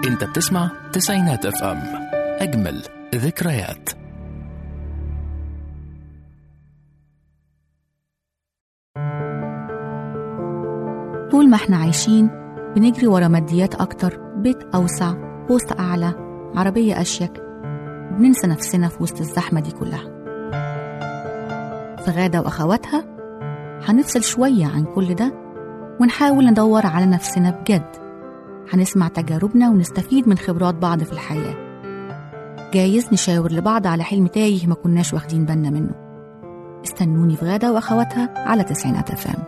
انت بتسمع تسعينات اف ام اجمل ذكريات طول ما احنا عايشين بنجري ورا ماديات أكتر بيت أوسع بوست أعلى عربية أشيك بننسى نفسنا في وسط الزحمة دي كلها في غادة وأخواتها هنفصل شوية عن كل ده ونحاول ندور على نفسنا بجد هنسمع تجاربنا ونستفيد من خبرات بعض في الحياة جايز نشاور لبعض على حلم تايه ما كناش واخدين بالنا منه استنوني في غادة وأخواتها على تسعينات أفام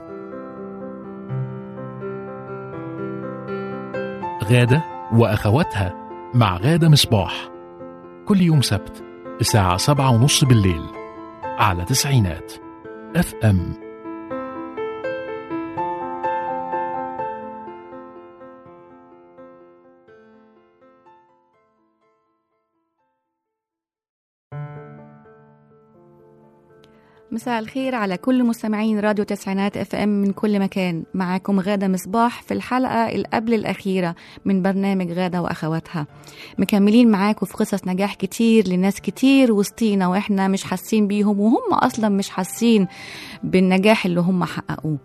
غادة وأخواتها مع غادة مصباح كل يوم سبت الساعة سبعة ونص بالليل على تسعينات اف ام مساء الخير على كل مستمعين راديو تسعينات اف ام من كل مكان معاكم غادة مصباح في الحلقة القبل الأخيرة من برنامج غادة وأخواتها مكملين معاكم في قصص نجاح كتير لناس كتير وسطينا وإحنا مش حاسين بيهم وهم أصلا مش حاسين بالنجاح اللي هم حققوه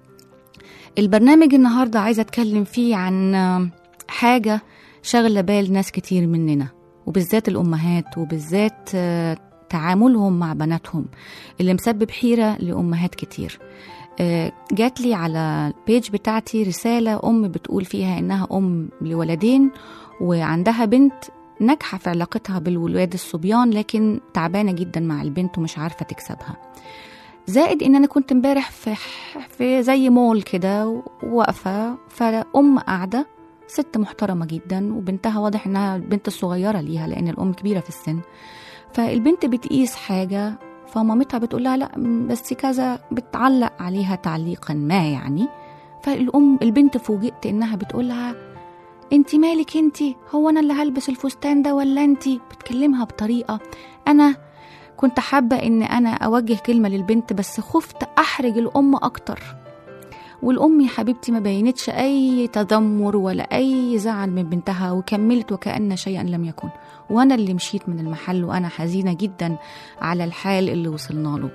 البرنامج النهاردة عايزة أتكلم فيه عن حاجة شغلة بال ناس كتير مننا وبالذات الأمهات وبالذات آه، تعاملهم مع بناتهم اللي مسبب حيرة لأمهات كتير آه، جات لي على البيج بتاعتي رسالة أم بتقول فيها إنها أم لولدين وعندها بنت ناجحة في علاقتها بالولاد الصبيان لكن تعبانة جدا مع البنت ومش عارفة تكسبها زائد ان انا كنت امبارح في في زي مول كده واقفه فام قاعده ست محترمه جدا وبنتها واضح انها البنت الصغيره ليها لان الام كبيره في السن فالبنت بتقيس حاجه فمامتها بتقول لها لا بس كذا بتعلق عليها تعليقا ما يعني فالام البنت فوجئت انها بتقول لها انت مالك انت هو انا اللي هلبس الفستان ده ولا انت بتكلمها بطريقه انا كنت حابة إن أنا أوجه كلمة للبنت بس خفت أحرج الأم أكتر والأم يا حبيبتي ما بينتش أي تذمر ولا أي زعل من بنتها وكملت وكأن شيئا لم يكن وأنا اللي مشيت من المحل وأنا حزينة جدا على الحال اللي وصلنا له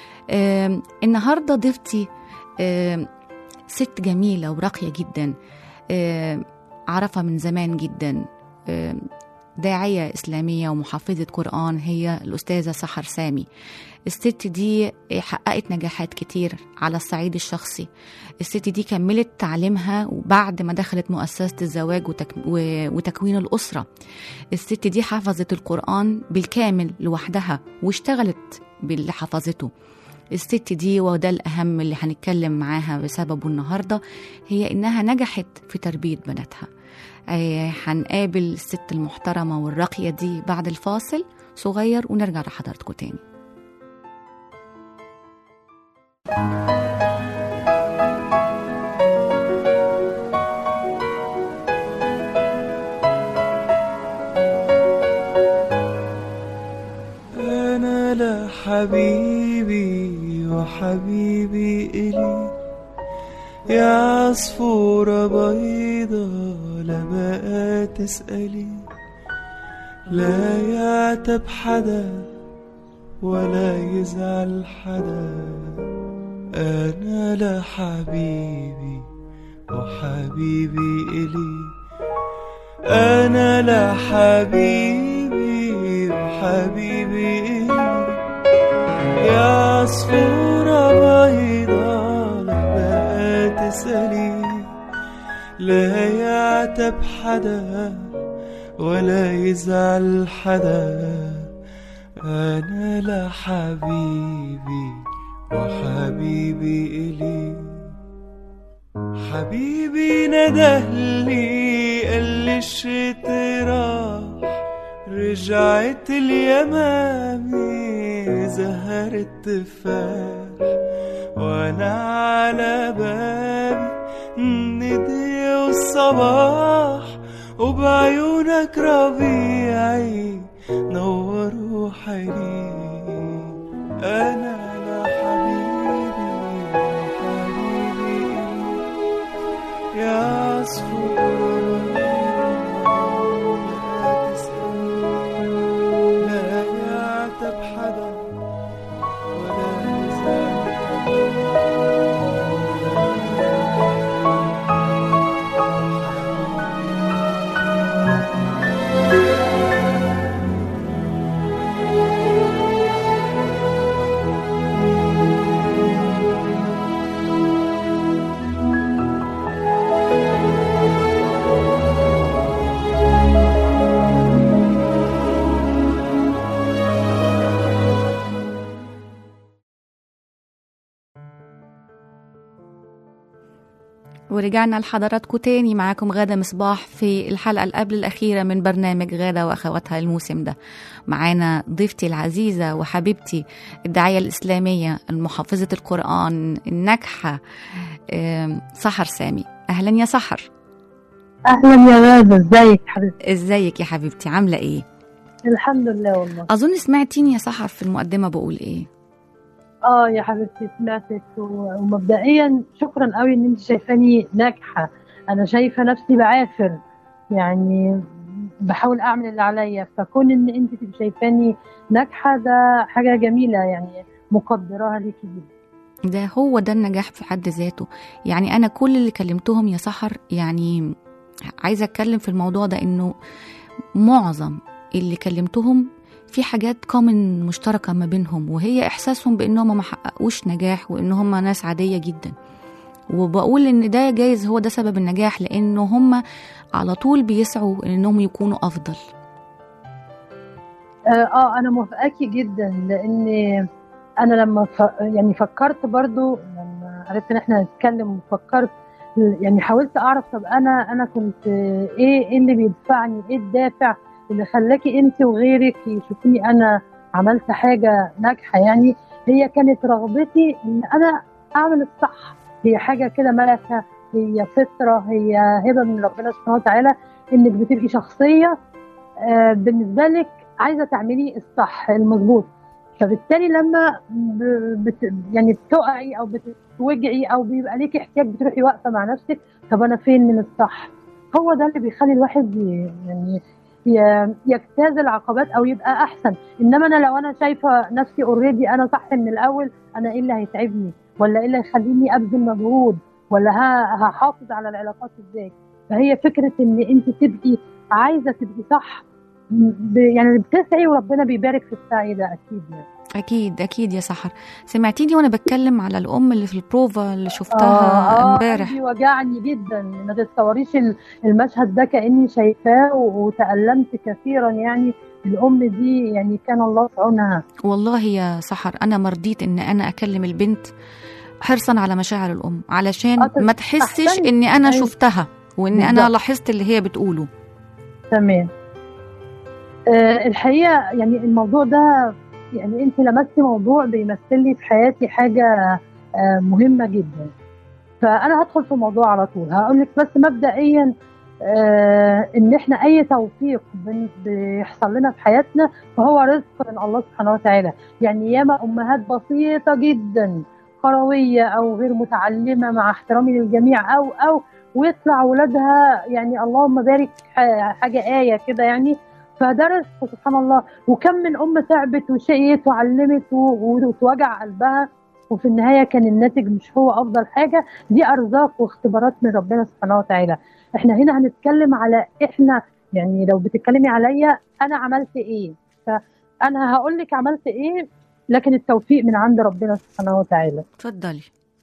آم، النهاردة ضيفتي آم، ست جميلة وراقية جدا آم، أعرفها من زمان جدا آم، داعية إسلامية ومحفظة قرآن هي الأستاذة سحر سامي الست دي حققت نجاحات كتير على الصعيد الشخصي الست دي كملت تعليمها وبعد ما دخلت مؤسسة الزواج وتك... و... وتكوين الأسرة الست دي حفظت القرآن بالكامل لوحدها واشتغلت باللي حفظته الست دي وده الأهم اللي هنتكلم معاها بسببه النهاردة هي إنها نجحت في تربية بناتها آه، هنقابل الست المحترمة والراقية دي بعد الفاصل صغير ونرجع لحضراتكم تاني أنا لا حبيبي وحبيبي إلي يا عصفورة بيضة لا بقى تسألي لا يعتب حدا ولا يزعل حدا أنا لا حبيبي وحبيبي إلي أنا لا حبيبي وحبيبي إلي يا عصفورة بيضة لا بقى تسألي لا يعتب حدا ولا يزعل حدا أنا لا حبيبي وحبيبي إلي حبيبي ندهلي قال لي الشتا راح رجعت اليمامي زهر التفاح وانا على بابي ندي والصباح وبعيونك ربيعي نور وحيري انا لا حبيبي حبيبي يا عصفور ورجعنا لحضراتكم تاني معاكم غادة مصباح في الحلقة اللي قبل الأخيرة من برنامج غادة وأخواتها الموسم ده معانا ضيفتي العزيزة وحبيبتي الداعية الإسلامية المحافظة القرآن الناجحة آم، سحر سامي أهلا يا سحر اهلا يا غاده ازيك حبيبتي ازيك يا حبيبتي عاملة ايه الحمد لله والله أظن سمعتيني يا سحر في المقدمة بقول ايه اه يا حبيبتي سمعتك و- ومبدئيا شكرا قوي ان انت شايفاني ناجحه انا شايفه نفسي بعافر يعني بحاول اعمل اللي عليا فكون ان انت تبقي شايفاني ناجحه ده حاجه جميله يعني مقدراها ليكي جدا ده هو ده النجاح في حد ذاته يعني انا كل اللي كلمتهم يا سحر يعني عايزه اتكلم في الموضوع ده انه معظم اللي كلمتهم في حاجات كومن مشتركه ما بينهم وهي احساسهم بانهم ما حققوش نجاح وان هم ناس عاديه جدا وبقول ان ده جايز هو ده سبب النجاح لانه هم على طول بيسعوا انهم يكونوا افضل اه آه، انا موافقاكي جدا لان انا لما ف... يعني فكرت برضو لما عرفت ان احنا هنتكلم وفكرت يعني حاولت اعرف طب انا انا كنت ايه ايه اللي بيدفعني ايه الدافع اللي خلاكي انت وغيرك يشوفوني انا عملت حاجه ناجحه يعني هي كانت رغبتي ان انا اعمل الصح هي حاجه كده ملكه هي فطره هي هبه من ربنا سبحانه وتعالى انك بتبقي شخصيه آه، بالنسبه لك عايزه تعملي الصح المظبوط فبالتالي لما ب- بت يعني بتقعي او بتتوجعي او بيبقى ليكي احتياج بتروحي واقفه مع نفسك طب انا فين من الصح هو ده اللي بيخلي الواحد ي- يعني ي- يجتاز العقبات او يبقى احسن انما انا لو انا شايفه نفسي اوريدي انا صح من الاول انا ايه اللي هيتعبني ولا ايه اللي هيخليني ابذل مجهود ولا ه- هحافظ على العلاقات ازاي فهي فكره ان انت تبقي عايزه تبقي صح ب- يعني بتسعي وربنا بيبارك في السعي ده اكيد يعني اكيد اكيد يا سحر سمعتيني وانا بتكلم على الام اللي في البروفا اللي شفتها امبارح قلبي وجعني جدا ما تتصوريش ال- المشهد ده كاني شايفاه و- وتالمت كثيرا يعني الام دي يعني كان الله في عونها والله يا سحر انا مرضيت ان انا اكلم البنت حرصا على مشاعر الام علشان آه، طب ما تحسش أحسنت. اني انا أيوة. شفتها وان انا بالظبط. لاحظت اللي هي بتقوله تمام آه الحقيقه يعني الموضوع ده يعني انت لمستي موضوع بيمثل لي في حياتي حاجه آه مهمه جدا فانا هدخل في الموضوع على طول هقول لك بس مبدئيا آه ان احنا اي توفيق بن- بيحصل لنا في حياتنا فهو رزق من الله سبحانه وتعالى يعني ياما امهات بسيطه جدا قرويه او غير متعلمه مع احترامي للجميع او او ويطلع ولادها يعني اللهم بارك ح- حاجه ايه كده يعني فده رزق سبحان الله وكم من ام تعبت وشقيت وعلمت و- وتوجع قلبها وفي النهايه كان الناتج مش هو افضل حاجه دي ارزاق واختبارات من ربنا سبحانه وتعالى احنا هنا هنتكلم على احنا يعني لو بتتكلمي عليا انا عملت ايه فانا هقول لك عملت ايه لكن التوفيق من عند ربنا سبحانه وتعالى اتفضلي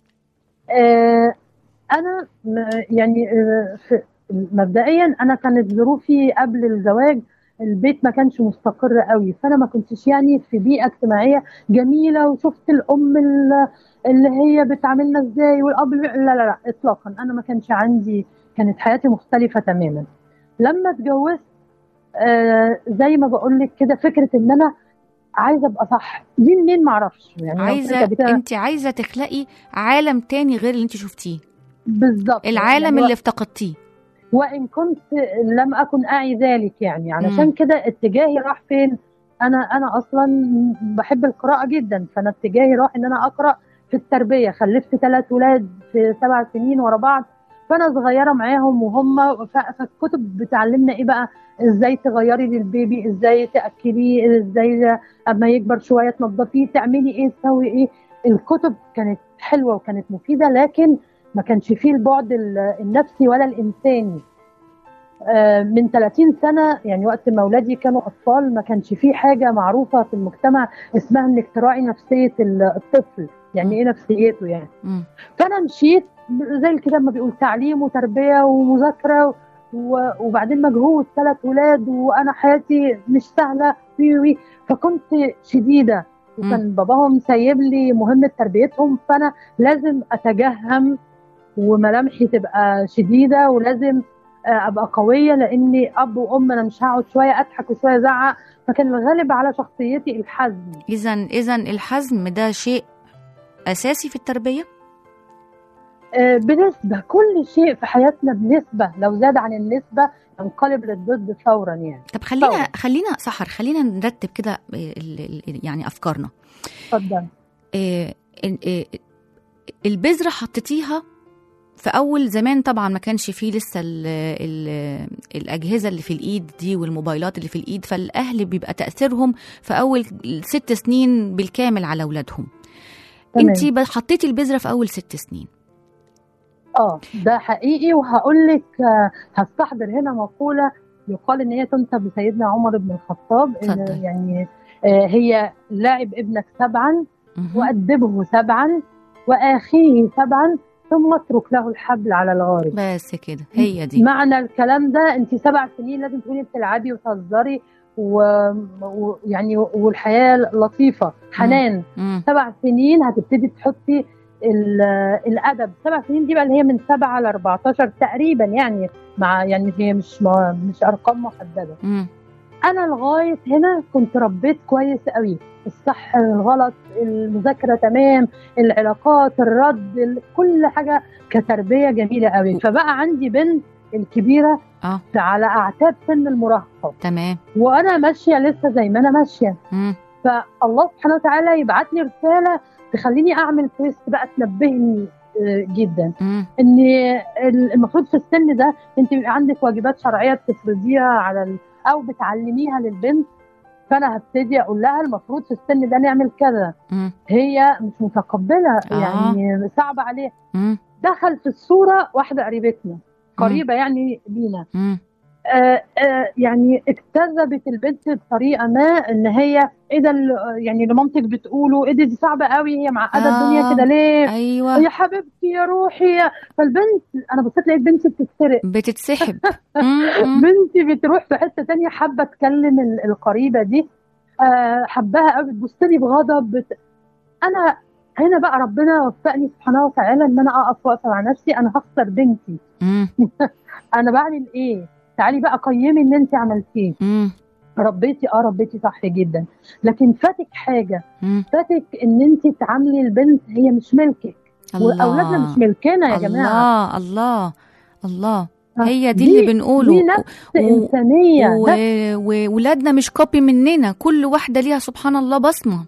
آه، انا م- يعني آه، في- مبدئيا انا كانت ظروفي قبل الزواج البيت ما كانش مستقر قوي فانا ما كنتش يعني في بيئه اجتماعيه جميله وشفت الام ال- اللي هي بتعاملنا ازاي والاب اللي- لا لا لا اطلاقا انا ما كانش عندي كانت حياتي مختلفه تماما لما اتجوزت آه زي ما بقول لك كده فكره ان انا عايزه ابقى صح دي منين ما اعرفش يعني أنا قلت لك عايزه قبل كده انت عايزه تخلقي عالم تاني غير اللي انت شفتيه بالظبط العالم يعني اللي افتقدتيه وان كنت لم اكن اعي ذلك يعني علشان مم. كده اتجاهي راح فين انا انا اصلا بحب القراءه جدا فانا اتجاهي راح ان انا اقرا في التربيه خلفت ثلاث ولاد في سبع سنين ورا بعض فانا صغيره معاهم وهم ف- فالكتب بتعلمنا ايه بقى ازاي تغيري للبيبي ازاي تاكليه ازاي اما يكبر شويه تنظفيه تعملي ايه تسوي ايه الكتب كانت حلوه وكانت مفيده لكن ما كانش فيه البعد ال- النفسي ولا الانساني آه، من 30 سنه يعني وقت ما اولادي كانوا اطفال ما كانش فيه حاجه معروفه في المجتمع اسمها انك تراعي نفسيه ال- الطفل يعني ايه نفسيته يعني مم. فانا مشيت زي الكتاب ما بيقول تعليم وتربيه ومذاكره و- وبعدين مجهود ثلاث ولاد وانا حياتي مش سهله وي وي فكنت شديده وكان باباهم سايب لي مهمه تربيتهم فانا لازم اتجهم وملامحي تبقى شديده ولازم آه، ابقى قويه لاني اب وام انا مش هقعد شويه اضحك وشويه ازعق فكان الغالب على شخصيتي الحزم اذا اذا الحزم ده شيء اساسي في التربيه آه، بنسبه كل شيء في حياتنا بنسبه لو زاد عن النسبه ينقلب للضد فورا يعني طب خلينا طبعاً. خلينا سحر خلينا نرتب كده ال- ال- يعني افكارنا اتفضل إيه إيه البذره حطيتيها في اول زمان طبعا ما كانش فيه لسه ال ال الاجهزه اللي في الايد دي والموبايلات اللي في الايد فالاهل بيبقى تاثيرهم في اول ست سنين بالكامل على اولادهم تمام. انت حطيتي البذره في اول ست سنين اه ده حقيقي وهقول لك آه، هستحضر هنا مقوله يقال ان هي تنسب لسيدنا عمر بن الخطاب ان اتفضل. يعني آه، هي لاعب ابنك سبعا مهم. وأدبه سبعا وآخيه سبعا ثم اترك له الحبل على الغارب بس كده هي دي معنى الكلام ده انت سبع سنين لازم تكوني بتلعبي وتهزري ويعني و... يعني والحياه لطيفه حنان مم. سبع سنين هتبتدي تحطي ال- الادب سبع سنين دي بقى اللي هي من سبعة ل 14 تقريبا يعني مع يعني هي مش ما مش ارقام محدده مم. انا لغايه هنا كنت ربيت كويس قوي الصح الغلط المذاكره تمام العلاقات الرد ال- كل حاجه كتربيه جميله قوي فبقى عندي بنت الكبيره اه على اعتاب سن المراهقه تمام وانا ماشيه لسه زي ما انا ماشيه مم. فالله سبحانه وتعالى يبعت لي رساله تخليني اعمل تويست بقى تنبهني آه، جدا مم. ان المفروض في السن ده انت بيبقى عندك واجبات شرعيه بتفرضيها على ال... او بتعلميها للبنت فانا هبتدي اقول لها المفروض في السن ده نعمل كذا مم. هي مش متقبله آه. يعني صعب عليها مم. دخل في الصوره واحده قريبتنا قريبه يعني لينا مم. آه آه يعني اكتذبت البنت بطريقه ما ان هي ايه ده اللي- يعني اللي مامتك بتقوله ايه ده دي صعبه قوي هي معقده آه. الدنيا كده ليه ايوه يا حبيبتي يا روحي يا- فالبنت انا بصيت لقيت بنتي بتتسرق بتتسحب مم. مم. بنتي بتروح في حته تانية حابه تكلم ال- القريبه دي آه، حباها قوي بتبص لي بغضب بت... انا هنا بقى ربنا وفقني سبحانه وتعالى ان انا اقف واقفه مع نفسي انا هخسر بنتي مم. انا بعمل ايه تعالي بقى قيمي اللي انت عملتيه مم. ربيتي اه ربيتي صح جدا لكن فاتك حاجه مم. فاتك ان انت تعاملي البنت هي مش ملكك واولادنا مش ملكنا يا جماعه الله الله الله آه، هي دي, دي- اللي بنقوله دي نفس و- انسانيه نفس وولادنا مش كوبي مننا كل واحده ليها سبحان الله بصمه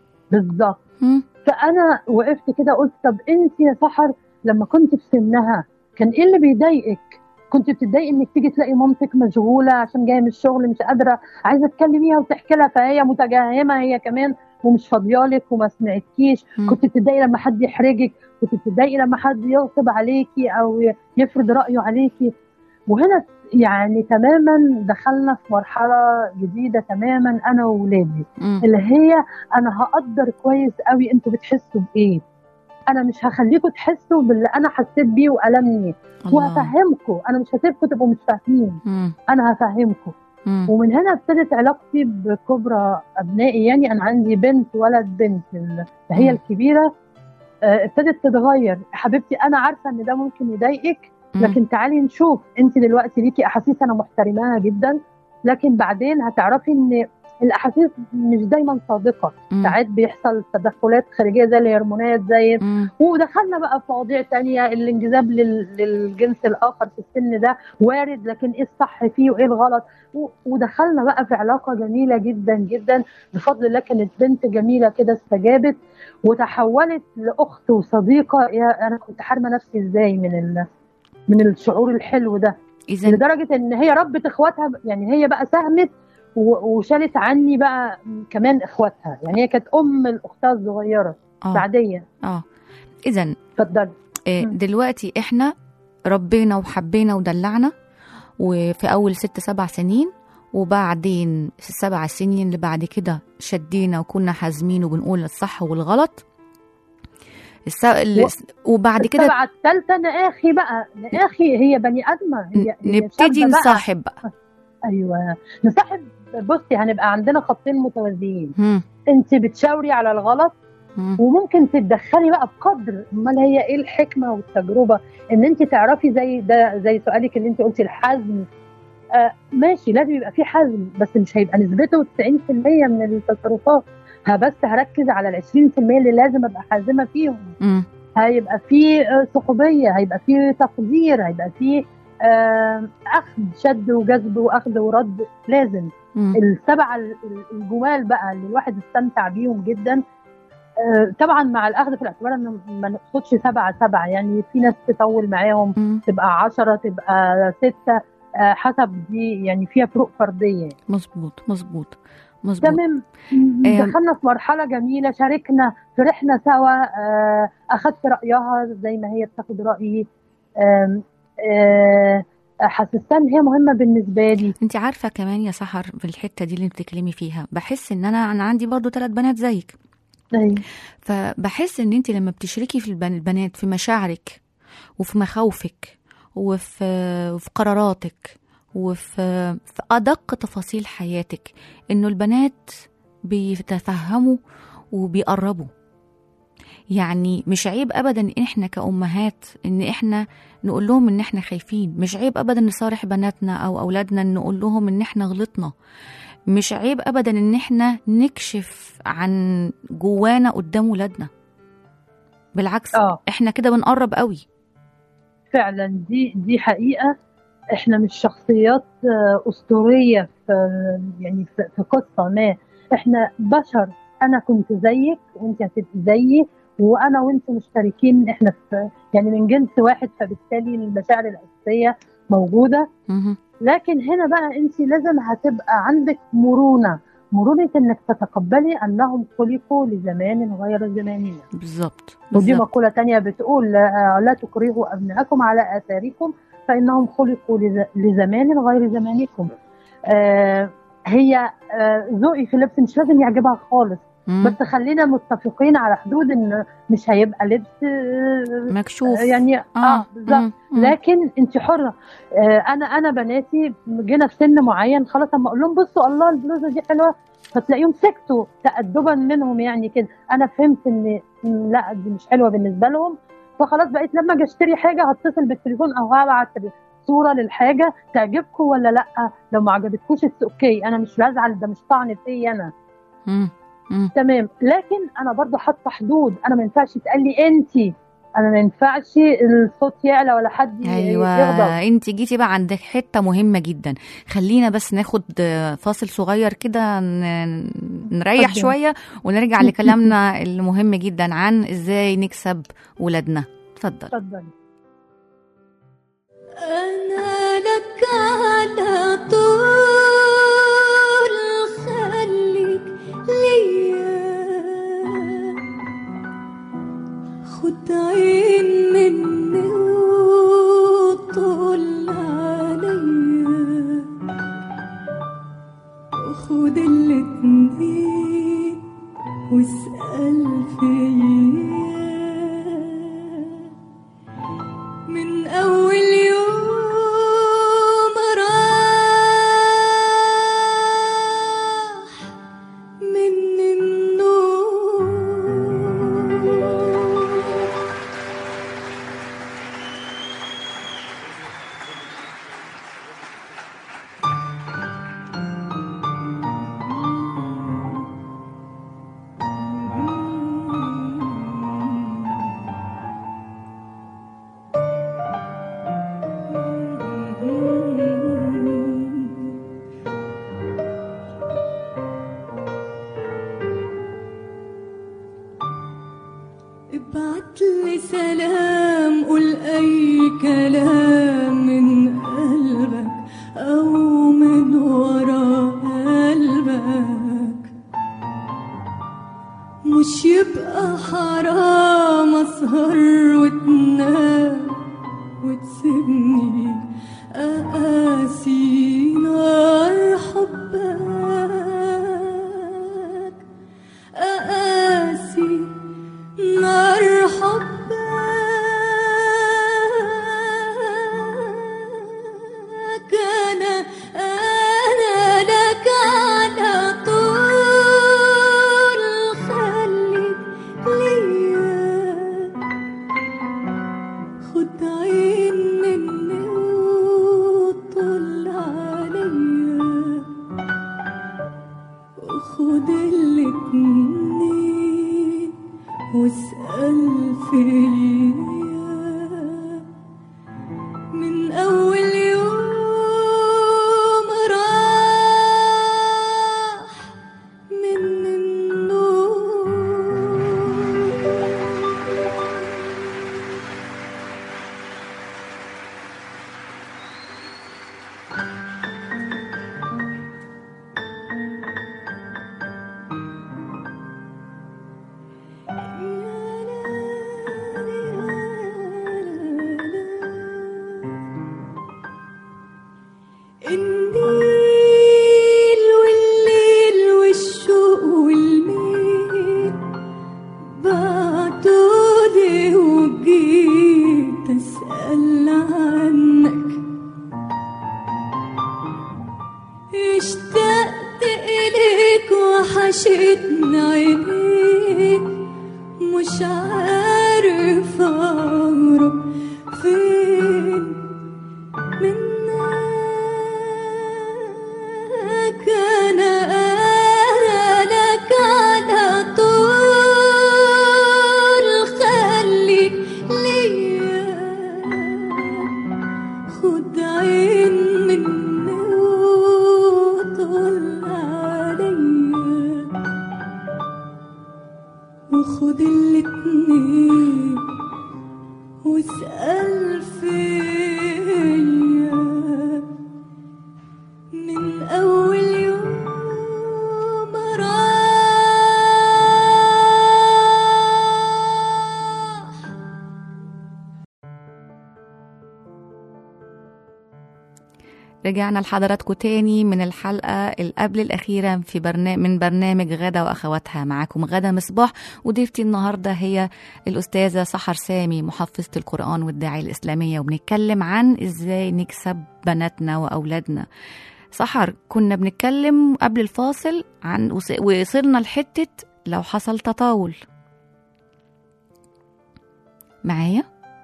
بالظبط مم. فانا وقفت كده قلت طب انت يا سحر لما كنت في سنها كان ايه اللي بيضايقك كنت بتتضايقي انك تيجي تلاقي مامتك مشغوله عشان جايه من الشغل مش قادره عايزه تكلميها وتحكي لها فهي متجهمه هي كمان ومش فاضيالك وما سمعتكيش مم. كنت بتتضايقي لما حد يحرجك كنت بتتضايقي لما حد يغصب عليكي او يفرض رايه عليكي وهنا يعني تماما دخلنا في مرحله جديده تماما انا وولادي مم. اللي هي انا هقدر كويس قوي انتوا بتحسوا بايه انا مش هخليكم تحسوا باللي انا حسيت بيه والمني الله وهفهمكم انا مش هسيبكم تبقوا مش فاهمين مم. انا هفهمكم مم. ومن هنا ابتدت علاقتي بكبرى ابنائي يعني انا عندي بنت ولد بنت ال- فهي مم. الكبيره آه، ابتدت تتغير حبيبتي انا عارفه ان ده ممكن يضايقك مم. لكن تعالي نشوف انت دلوقتي ليكي احاسيس انا محترماها جدا لكن بعدين هتعرفي ان الاحاسيس مش دايما صادقه مم. ساعات بيحصل تدخلات خارجيه زي الهرمونات زي مم. ودخلنا بقى في مواضيع تانية الانجذاب لل... للجنس الاخر في السن ده وارد لكن ايه الصح فيه وايه الغلط و... ودخلنا بقى في علاقه جميله جدا جدا بفضل الله كانت بنت جميله كده استجابت وتحولت لاخت وصديقه يا انا كنت حارمه نفسي ازاي من ال... من الشعور الحلو ده اذا لدرجه ان هي ربت اخواتها يعني هي بقى ساهمت و- وشالت عني بقى كمان اخواتها يعني هي كانت ام الاختها الصغيره اه بعديه اه اذا اتفضلي آه، مم. دلوقتي احنا ربينا وحبينا ودلعنا وفي اول ست سبع سنين وبعدين السبع سنين اللي بعد كده شدينا وكنا حازمين وبنقول الصح والغلط الس... ال... و- وبعد كده السبعة الثالثة نآخي بقى نآخي هي بني آدمة هي هي نبتدي شابة بقى. نصاحب بقى أيوة نصاحب بصي هنبقى عندنا خطين متوازيين مم. أنت بتشاوري على الغلط مم. وممكن تتدخلي بقى بقدر امال هي ايه الحكمه والتجربه ان انت تعرفي زي ده زي سؤالك اللي انت قلتي الحزم آه ماشي لازم يبقى في حزم بس مش هيبقى نسبته 90% من التصرفات ها بس هركز على ال 20% اللي لازم ابقى حازمه فيهم مم. هيبقى في آه، صحوبيه هيبقى في تقدير هيبقى في آه، اخذ شد وجذب واخذ ورد لازم مم. السبعه ال- ال- الجمال بقى اللي الواحد استمتع بيهم جدا آه، طبعا مع الاخذ في الاعتبار ان ما نقصدش سبعه سبعه يعني في ناس تطول معاهم مم. تبقى عشرة تبقى ستة آه، حسب دي يعني فيها فروق فردية مظبوط مظبوط مظبوط تمام آه. دخلنا في مرحلة جميلة شاركنا فرحنا سوا آه، أخدت رأيها زي ما هي بتاخد رأيي آم، آه، حسستها إن هي مهمة بالنسبة لي انت عارفه كمان يا سحر في الحته دي اللي بتتكلمي فيها بحس ان انا انا عندي برضو ثلاث بنات زيك أيوة. فبحس ان انت لما بتشركي في البن- البنات في مشاعرك وفي مخاوفك وفي وفي قراراتك وفي في ادق تفاصيل حياتك انه البنات بيتفهموا وبيقربوا يعني مش عيب ابدا ان احنا كامهات ان احنا نقول لهم ان احنا خايفين مش عيب ابدا نصارح بناتنا او اولادنا ان نقول لهم ان احنا غلطنا مش عيب ابدا ان احنا نكشف عن جوانا قدام ولادنا بالعكس آه. احنا كده بنقرب قوي فعلا دي دي حقيقة احنا مش شخصيات آه، أسطورية في يعني في في قصة ما احنا بشر أنا كنت زيك وأنت هتبقي زيي وأنا وأنت مشتركين احنا في يعني من جنس واحد فبالتالي المشاعر الأساسية موجودة مهم. لكن هنا بقى انت لازم هتبقى عندك مرونه مرونه انك تتقبلي انهم خلقوا لزمان غير زماننا بالظبط ودي بالظبط. مقوله تانية بتقول لا, لا تكرهوا ابنائكم على اثاركم فانهم خلقوا لز- لزمان غير زمانكم آه هي آه، ذوقي في اللبس مش لازم يعجبها خالص مم. بس خلينا متفقين على حدود ان مش هيبقى لبس آه، مكشوف يعني اه بالظبط مم. مم. لكن انت حره آه، انا انا بناتي جينا في سن معين خلاص اما اقول لهم بصوا الله البلوزه دي حلوه فتلاقيهم سكتوا تأدبا منهم يعني كده انا فهمت ان م، لا دي مش حلوه بالنسبه لهم فخلاص بقيت لما اجي اشتري حاجه هتصل بالتليفون او هبعت صوره للحاجه تعجبكم ولا لا لو ما عجبتكوش اتس اوكي انا مش بزعل ده مش طعن فيا انا مم. مم. تمام لكن انا برضو حاطه حدود انا ما ينفعش تقال لي انت انا ما ينفعش الصوت يعلى ولا حد ي- ايوه يغضب انت جيتي بقى عند حته مهمه جدا خلينا بس ناخد فاصل صغير كده ن- نريح اتفضل. شويه ونرجع لكلامنا المهم جدا عن ازاي نكسب ولادنا اتفضل اتفضلي أنا لك على طول خليك ليا خد عين مني وطل عليا وخد الاتنين واسأل فيا من أول يوم راح مني النور ابعت لي سلام قول اي كلام من قلبك او من ورا قلبك مش يبقى حرام اسهر وتنام وتسيبني اقاسي نار حبك اقاسي نار حبك أنا أنا لك على طول خليك النيل والليل والشوق والميل بعتولي وجيت أسأل عنك اشتقت إليك وحشتني عينيك مش عارف أهرب فين منك أنا أنا لك على طول خليك ليا خد عين مني وطل عليا وخد الاتنين واسأل فيا من أول يوم راح رجعنا لحضراتكم تاني من الحلقة القبل الأخيرة في برنامج من برنامج غدا وأخواتها معاكم غدا مصباح وضيفتي النهاردة هي الأستاذة سحر سامي محفظة القرآن والداعية الإسلامية وبنتكلم عن إزاي نكسب بناتنا وأولادنا سحر كنا بنتكلم قبل الفاصل عن وص- وصلنا لحتة لو حصل تطاول معايا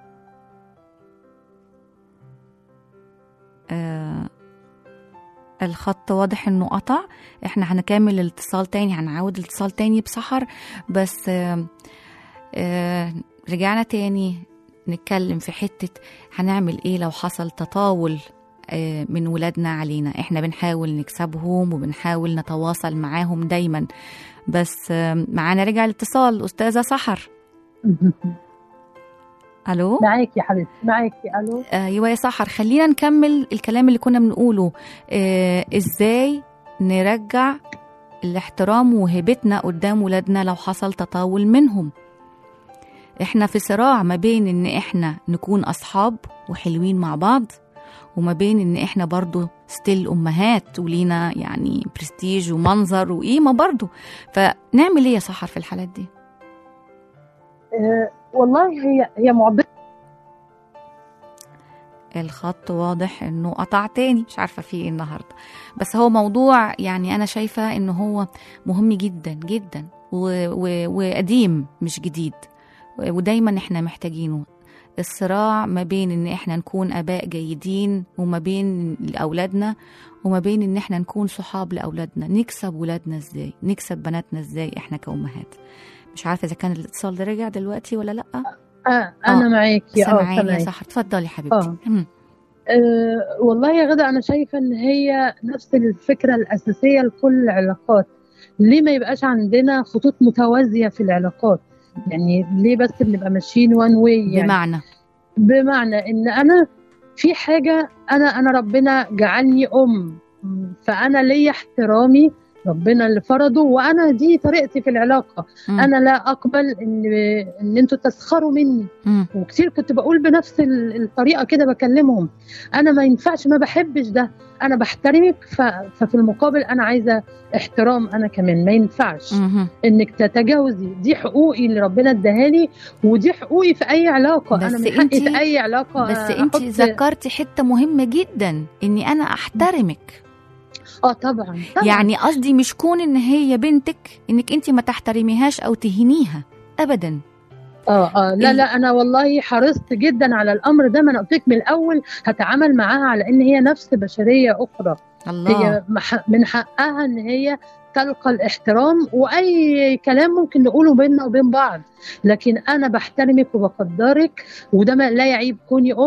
آه الخط واضح انه قطع احنا هنكمل الاتصال تاني هنعود الاتصال تاني بسحر بس آه آه رجعنا تاني نتكلم في حتة هنعمل ايه لو حصل تطاول آه من ولادنا علينا احنا بنحاول نكسبهم وبنحاول نتواصل معاهم دايما بس آه معانا رجع الاتصال استاذة سحر الو معاكي يا حبيبتي معاكي الو ايوه يا سحر خلينا نكمل الكلام اللي كنا بنقوله آه ازاي نرجع الاحترام وهيبتنا قدام ولادنا لو حصل تطاول منهم احنا في صراع ما بين ان احنا نكون اصحاب وحلوين مع بعض وما بين ان احنا برضو ستيل امهات ولينا يعني برستيج ومنظر وقيمه برضو فنعمل ايه يا سحر في الحالات دي آه والله هي هي معضله الخط واضح انه قطع تاني مش عارفه في ايه النهارده بس هو موضوع يعني انا شايفه انه هو مهم جدا جدا و- و- وقديم مش جديد ودايما احنا محتاجينه الصراع ما بين ان احنا نكون اباء جيدين وما بين لاولادنا وما بين ان احنا نكون صحاب لاولادنا نكسب ولادنا ازاي نكسب بناتنا ازاي احنا كامهات مش عارفه اذا كان الاتصال ده رجع دلوقتي ولا لا آه انا آه، معاكي اه سامعاني يا سامعاكي سحر اتفضلي حبيبتي آه. مم. أه والله يا غدا أنا شايفة إن هي نفس الفكرة الأساسية لكل العلاقات ليه ما يبقاش عندنا خطوط متوازية في العلاقات يعني ليه بس بنبقى ماشيين وان واي يعني بمعنى بمعنى إن أنا في حاجة أنا أنا ربنا جعلني أم فأنا ليا احترامي ربنا اللي فرضه وأنا دي طريقتي في العلاقة مم. أنا لا أقبل إن إن أنتوا تسخروا مني مم. وكتير كنت بقول بنفس ال- الطريقه كده بكلمهم انا ما ينفعش ما بحبش ده انا بحترمك ف... ففي المقابل انا عايزه احترام انا كمان ما ينفعش مهم. انك تتجاوزي دي حقوقي اللي ربنا اداها لي ودي حقوقي في اي علاقه بس انا من حقي انتي- في اي علاقه بس انت أحط- ذكرتي حته مهمه جدا اني انا احترمك اه طبعا, طبعا. يعني قصدي مش كون ان هي بنتك انك انت ما تحترميهاش او تهينيها ابدا اه اه لا ال- لا انا والله حرصت جدا على الامر ده ما انا قلت لك من الاول هتعامل معاها على ان هي نفس بشريه اخرى الله هي مح- من حقها ان هي تلقى الاحترام واي كلام ممكن نقوله بيننا وبين بعض لكن انا بحترمك وبقدرك وده ما لا يعيب كوني ام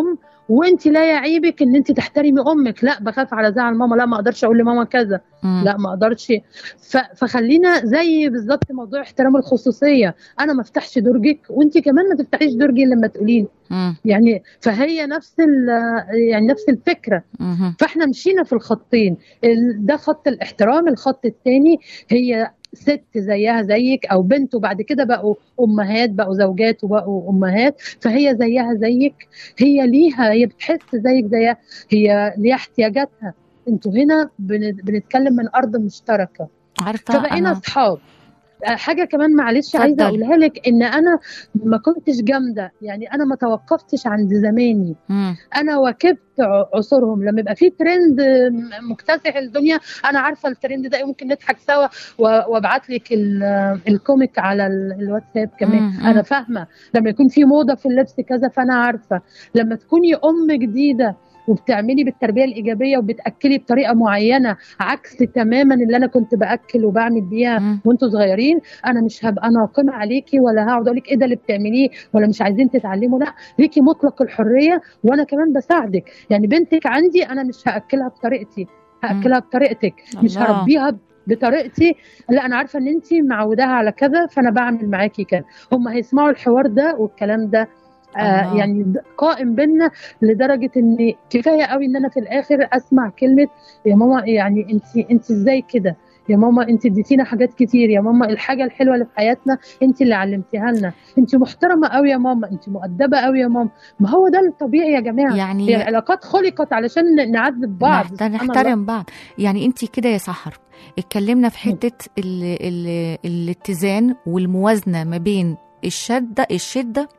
وانت لا يعيبك ان انت تحترمي امك لا بخاف على زعل ماما لا ما اقدرش اقول لماما كذا مم. لا ما اقدرش ف... فخلينا زي بالظبط موضوع احترام الخصوصيه انا ما افتحش درجك وانت كمان ما تفتحيش درجي لما تقولي لي مم. يعني فهي نفس ال... يعني نفس الفكره مم. فاحنا مشينا في الخطين ال- ده خط الاحترام الخط الثاني هي ست زيها زيك او بنت وبعد كده بقوا امهات بقوا زوجات وبقوا امهات فهي زيها زيك هي ليها هي بتحس زيك زيها هي ليها احتياجاتها انتوا هنا بن- بنتكلم من ارض مشتركه عارفه فبقينا انا اصحاب آه، حاجه كمان معلش اتفضل. عايزه اقولها لك ان انا ما كنتش جامده يعني انا ما توقفتش عند زماني مم. انا واكبت ع- عصورهم لما يبقى في ترند م- مكتسح الدنيا انا عارفه الترند ده ممكن نضحك سوا و- وابعت لك ال- الكوميك على ال- الواتساب كمان مم، مم. انا فاهمه لما يكون في موضه في اللبس كذا فانا عارفه لما تكوني ام جديده وبتعملي بالتربيه الايجابيه وبتاكلي بطريقه معينه عكس تماما اللي انا كنت باكل وبعمل بيها مم. وانتوا صغيرين انا مش هبقى ناقمه عليكي ولا هقعد اقول لك ايه ده اللي بتعمليه ولا مش عايزين تتعلموا لا ليكي مطلق الحريه وانا كمان بساعدك يعني بنتك عندي انا مش هاكلها بطريقتي هاكلها بطريقتك مش الله. هربيها بطريقتي لا انا عارفه ان انت معوداها على كذا فانا بعمل معاكي كذا هم هيسمعوا الحوار ده والكلام ده آه الله. يعني د- قائم بينا لدرجه ان كفايه قوي ان انا في الاخر اسمع كلمه يا ماما يعني انت انت ازاي كده يا ماما انت اديتينا حاجات كتير يا ماما الحاجه الحلوه اللي في حياتنا انت اللي علمتيها لنا انت محترمه قوي يا ماما انت مؤدبه قوي يا ماما ما هو ده الطبيعي يا جماعه هي يعني العلاقات خلقت علشان نعذب بعض نحت- سبحان الله. نحترم بعض يعني انت كده يا سحر اتكلمنا في حته ال ال الاتزان والموازنه ما بين الشده الشده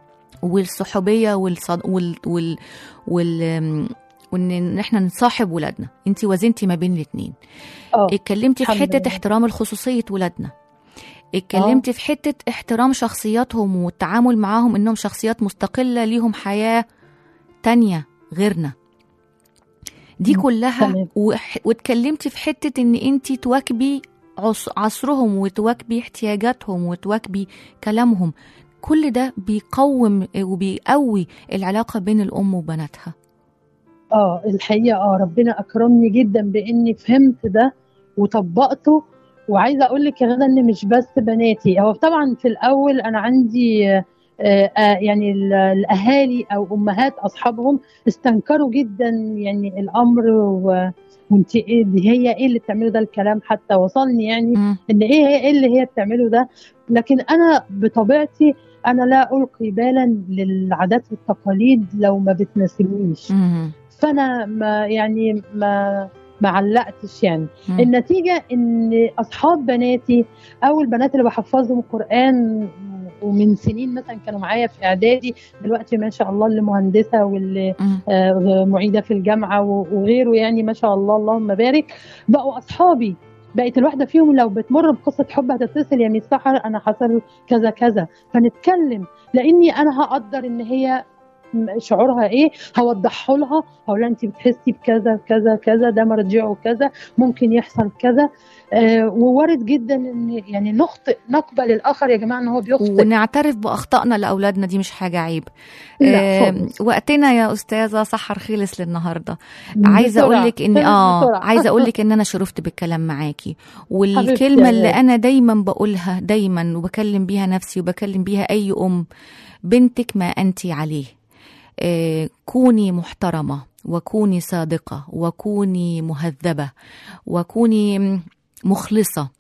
والصحوبيه والصد وال وال وال وان احنا نصاحب ولادنا انت وزنتي ما بين الاثنين اه اتكلمتي في الحمد حته لله. احترام الخصوصيه ولادنا اتكلمتي في حته احترام شخصياتهم والتعامل معاهم انهم شخصيات مستقله ليهم حياه تانية غيرنا دي مم، كلها تمام. وح- واتكلمتي في حته ان انت تواكبي عص- عصرهم وتواكبي احتياجاتهم وتواكبي كلامهم كل ده بيقوم وبيقوي العلاقه بين الام وبناتها اه الحقيقه اه ربنا اكرمني جدا باني فهمت ده وطبقته وعايزه اقول لك يا غدا ان مش بس بناتي هو طبعا في الاول انا عندي آه، آه، يعني ال- الاهالي او امهات اصحابهم استنكروا جدا يعني الامر و- وانت ايه دي هي ايه اللي بتعمله ده الكلام حتى وصلني يعني مم. ان ايه هي ايه اللي هي بتعمله ده لكن انا بطبيعتي انا لا القي بالا للعادات والتقاليد لو ما بتناسبنيش مم. فانا ما يعني ما ما علقتش يعني مم. النتيجه ان اصحاب بناتي او البنات اللي بحفظهم القران ومن سنين مثلا كانوا معايا في اعدادي دلوقتي ما شاء الله اللي مهندسه واللي مم. آه، معيده في الجامعه و- وغيره يعني ما شاء الله اللهم بارك بقوا اصحابي بقت الواحده فيهم لو بتمر بقصه حب هتتصل يا ميس سحر انا حصل كذا كذا فنتكلم لاني انا هقدر ان هي م- شعورها ايه هوضحه لها هقول لها انت بتحسي بكذا كذا كذا ده مرجعه كذا ممكن يحصل كذا آه ووارد جدا ان يعني نخطئ نقبل الاخر يا جماعه ان هو بيخطئ ونعترف باخطائنا لاولادنا دي مش حاجه عيب لا آه، خالص. وقتنا يا استاذه سحر خلص للنهارده عايزه بسرعة. اقول لك ان خلص اه بسرعة. عايزه اقول لك ان انا شرفت بالكلام معاكي حبيبتي والكلمه يا اللي غالي. انا دايما بقولها دايما وبكلم بيها نفسي وبكلم بيها اي ام بنتك ما انت عليه آه كوني محترمه وكوني صادقه وكوني مهذبه وكوني مخلصه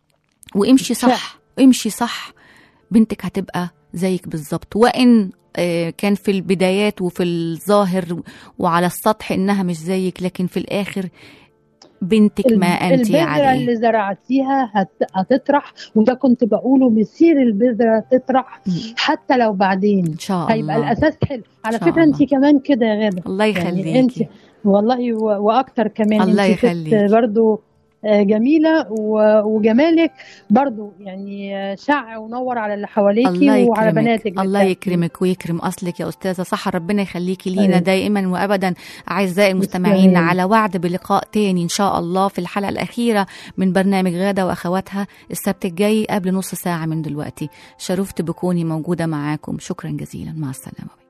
وامشي صح امشي صح بنتك هتبقى زيك بالظبط وان آه، كان في البدايات وفي الظاهر وعلى السطح انها مش زيك لكن في الاخر بنتك ما انت البذرة عليه اللي زرعتيها هت... هتطرح وده كنت بقوله مسير البذرة تطرح مم. حتى لو بعدين ان شاء هيبقى الله الأساس حلو على إن شاء فكرة الله. أنت كمان كده يا غادة الله يعني أنت يخليكي والله و... وأكتر كمان الله أنت ست يخليكي. برضو آه، جميلة و... وجمالك برضو يعني آه، شع ونور على اللي حواليكي الله وعلى يكرمك بناتك الله بالتأكيد. يكرمك ويكرم اصلك يا استاذه سحر ربنا يخليكي لينا أيوة. دائما وابدا اعزائي المستمعين تسلمي. على وعد بلقاء تاني ان شاء الله في الحلقه الاخيره من برنامج غاده واخواتها السبت الجاي قبل نص ساعه من دلوقتي شرفت بكوني موجوده معاكم شكرا جزيلا مع السلامه